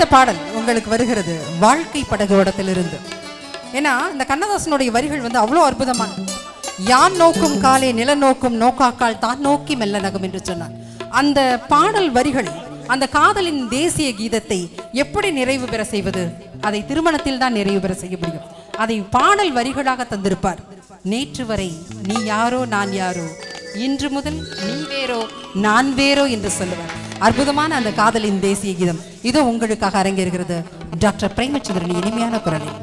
அடுத்த பாடல் உங்களுக்கு வருகிறது வாழ்க்கை படகோடத்திலிருந்து ஏன்னா இந்த கண்ணதாசனுடைய வரிகள் வந்து அவ்வளோ அற்புதமான யான் நோக்கும் காலே நில நோக்கும் நோக்காக்கால் தான் நோக்கி மெல்ல நகம் என்று சொன்னார் அந்த பாடல் வரிகளை அந்த காதலின் தேசிய கீதத்தை எப்படி நிறைவு பெற செய்வது அதை திருமணத்தில் தான் நிறைவு பெற செய்ய முடியும் அதை பாடல் வரிகளாக தந்திருப்பார் நேற்று வரை நீ யாரோ நான் யாரோ இன்று முதல் நீ வேறோ நான் வேறோ என்று சொல்லுவார் அற்புதமான அந்த காதலின் தேசிய கீதம் இதோ உங்களுக்காக அரங்கேறுகிறது டாக்டர் பிரேமச்சந்திரன் இனிமையான குரலில்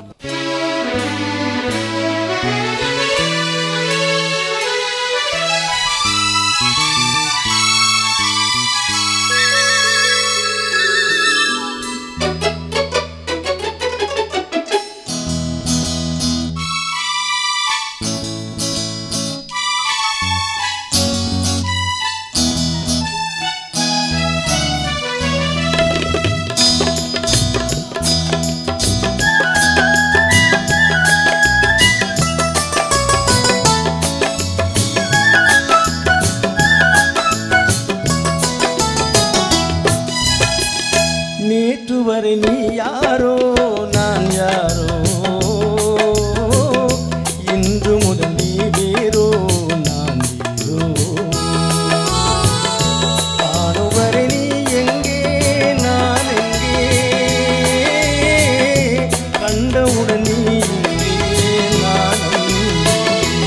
நேற்று வரை நீ யாரோ நான் யாரோ இன்று முதல் நீ வேறோ நான் வேறோ காணும் வரை நீ எங்கே நான் எங்கே கண்டவுடன் நீ இங்கே நான் அங்கே.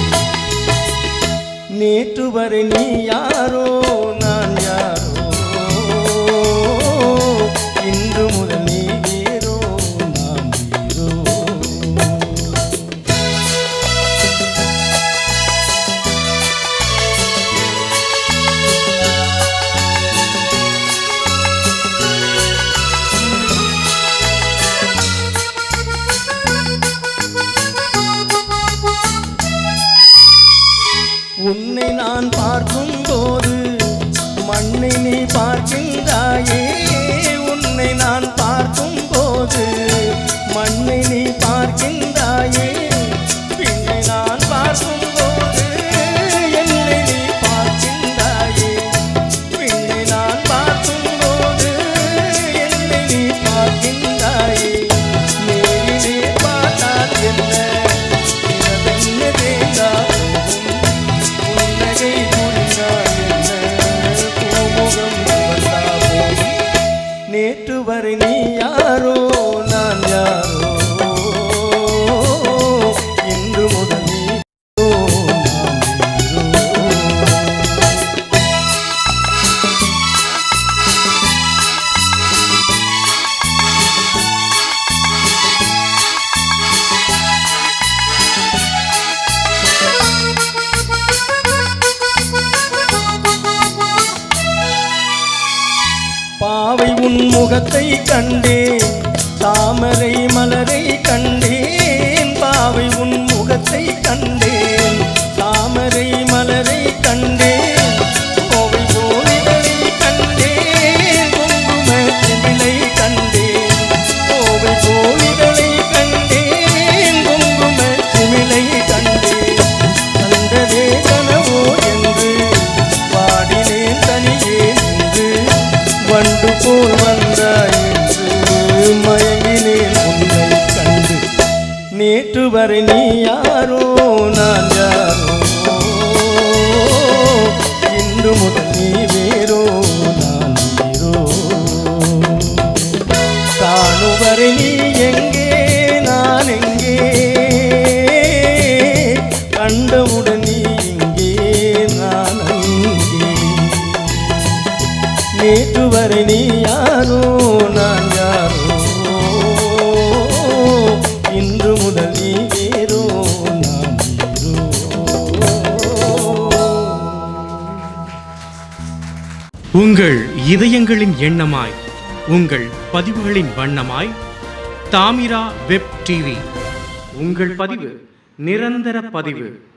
நேற்று வரை நீ யாரோ நான் யாரோ இன்று முதல் நீ வேறோ நான் வேறோ உன்னை நான் பார்க்கும் போது மண்ணை நீ பார்க்கின்றாயே உன்னை நான் பார்க்கும் போது மண்ணை நீ பார்க்கின்றாயே பின்னை நான் பார்க்கும் போது என்னை நீ பார்க்கின்றாயே பின்னை நான் பார்க்கும் போது என்னை நீ பார்க்கின்றாயே நேரிலே பார்த்தால் என்ன இரவென்ன தேங்காய் புன்னகை புரிந்தால் என்ன பூமுகம் வந்தா போதும் நேற்று வரை நீ யாரோ நான் யாரோ இன்று முதல் நீ யாரோ, நான் யாரோ. பாவை உன் முகத்தை கண்டேன் தாமரை மலரை கண்டேன் பாவை உன் முகத்தை கண்டேன் தாமரை மலரை கண்டேன் கோவை கோவிலை கண்டேன் குங்கும குமிழை கண்டேன் கோவை கோவிலை கண்டேன் குங்கும குமிழை கண்டேன் கண்டதே கனவோ என்று பாடினேன் தனியே நின்று வண்டு போல் வந்தாய் என்று மயங்கினேன் உன்னை கண்டு நேற்று வரை நீ யாரோ நான் யாரோ இன்று முதல் நீ வேறோ நான் வேறோ காணும் வரை நீ எங்கே நான் எங்கே கண்டவுடன் நீ இங்கே நான் அங்கே நேற்று வரை நீ யாரோ நான் யாரோ இன்று முதல் நீ வேறோ நான் வேறோ உங்கள் இதயங்களின் எண்ணமாய் உங்கள் பதிவுகளின் வண்ணமாய் தாமிரா வெப் டிவி உங்கள் பதிவு நிரந்தர பதிவு